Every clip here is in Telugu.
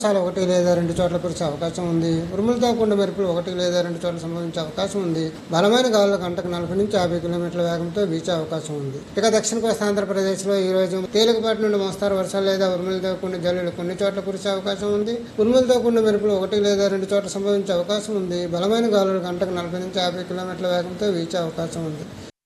చాలా ఒకటి లేదా రెండు చోట్ల కురిసే అవకాశం ఉంది ఉరుములతో కూడిన మెరుపులు ఒకటి లేదా రెండు చోట్ల సంభవించే అవకాశం ఉంది బలమైన గాలులు గంటకు నలభై నుంచి యాభై కిలోమీటర్ల వేగంతో వీచే అవకాశం ఉంది ఇక దక్షిణ కోస్తా ఆంధ్రప్రదేశ్ లో ఈ రోజు తేలికపాటి నుండి మోస్తారు వర్షాలు లేదా ఉరుములతో కూడిన జల్లులు కొన్ని చోట్ల కురిసే అవకాశం ఉంది ఉరుములతో కూడిన మెరుపులు ఒకటి లేదా రెండు చోట్ల సంభవించే అవకాశం ఉంది బలమైన గాలులు గంటకు నలభై నుంచి యాభై కిలోమీటర్ల వేగంతో వీచే అవకాశం ఉంది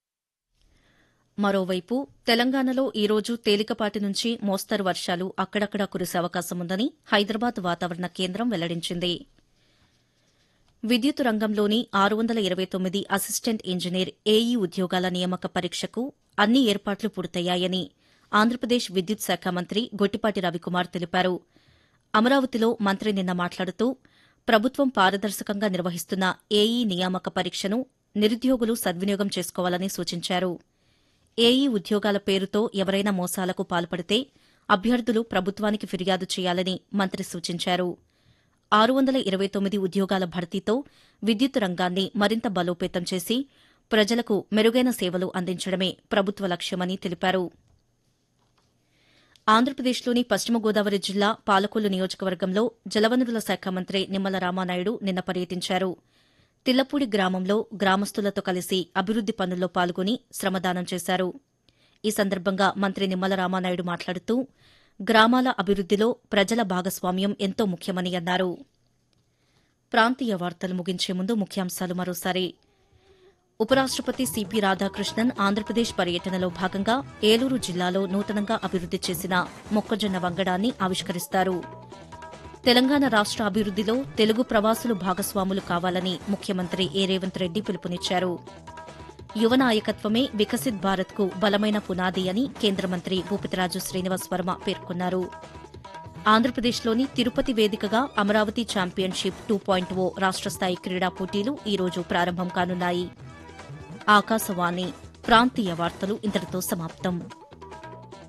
మరోవైపు తెలంగాణలో ఈ రోజు తేలికపాటి నుంచి మోస్తరు వర్షాలు అక్కడక్కడా కురిసే అవకాశం ఉందని హైదరాబాద్ వాతావరణ కేంద్రం వెల్లడించింది విద్యుత్ రంగంలోని ఆరు వందల ఇరవై తొమ్మిది అసిస్టెంట్ ఇంజనీర్ ఏఈ ఉద్యోగాల నియామక పరీక్షకు అన్ని ఏర్పాట్లు పూర్తయ్యాయని ఆంధ్రప్రదేశ్ విద్యుత్ శాఖ మంత్రి గొట్టిపాటి రవికుమార్ తెలిపారు అమరావతిలో మంత్రి నిన్న మాట్లాడుతూ ప్రభుత్వం పారదర్శకంగా నిర్వహిస్తున్న ఏఈ నియామక పరీక్షను నిరుద్యోగులు సద్వినియోగం చేసుకోవాలని సూచించారు ఏఈ ఉద్యోగాల పేరుతో ఎవరైనా మోసాలకు పాల్పడితే అభ్యర్థులు ప్రభుత్వానికి ఫిర్యాదు చేయాలని మంత్రి సూచించారు ఆరు వందల ఇరవై తొమ్మిది ఉద్యోగాల భర్తీతో విద్యుత్ రంగాన్ని మరింత బలోపేతం చేసి ప్రజలకు మెరుగైన సేవలు అందించడమే ప్రభుత్వ లక్ష్యమని తెలిపారు ఆంధ్రప్రదేశ్లోని పశ్చిమ గోదావరి జిల్లా పాలకొల్లు నియోజకవర్గంలో జలవనరుల శాఖ మంత్రి నిమ్మల రామానాయుడు నిన్న పర్యటించారు తిల్లపూడి గ్రామంలో గ్రామస్తులతో కలిసి అభివృద్ది పనుల్లో పాల్గొని శ్రమదానం చేశారు ఈ సందర్భంగా మంత్రి నిమ్మల రామానాయుడు మాట్లాడుతూ గ్రామాల అభివృద్దిలో ప్రజల భాగస్వామ్యం ఎంతో ముఖ్యమని అన్నారు ప్రాంతీయ వార్తలు ముగించే ముందు ముఖ్యాంశాలు మరోసారి ఉపరాష్టపతి సిపి రాధాకృష్ణన్ ఆంధ్రప్రదేశ్ పర్యటనలో భాగంగా ఏలూరు జిల్లాలో నూతనంగా అభివృద్ది చేసిన మొక్కజొన్న వంగడాన్ని ఆవిష్కరిస్తారు తెలంగాణ రాష్ట అభివృద్దిలో తెలుగు ప్రవాసులు భాగస్వాములు కావాలని ముఖ్యమంత్రి ఏ రేవంత్ రెడ్డి పిలుపునిచ్చారు యువ నాయకత్వమే వికసిత్ భారత్కు బలమైన పునాది అని కేంద్ర మంత్రి భూపతిరాజు శ్రీనివాస్ వర్మ పేర్కొన్నారు ఆంధ్రప్రదేశ్లోని తిరుపతి వేదికగా Amaravati championship two point O రాష్ట స్థాయి క్రీడా పోటీలు ఈ రోజు ప్రారంభం కానున్నాయి ఆకాశవాణి ప్రాంతీయ వార్తలు ఇంతటితో సమాప్తం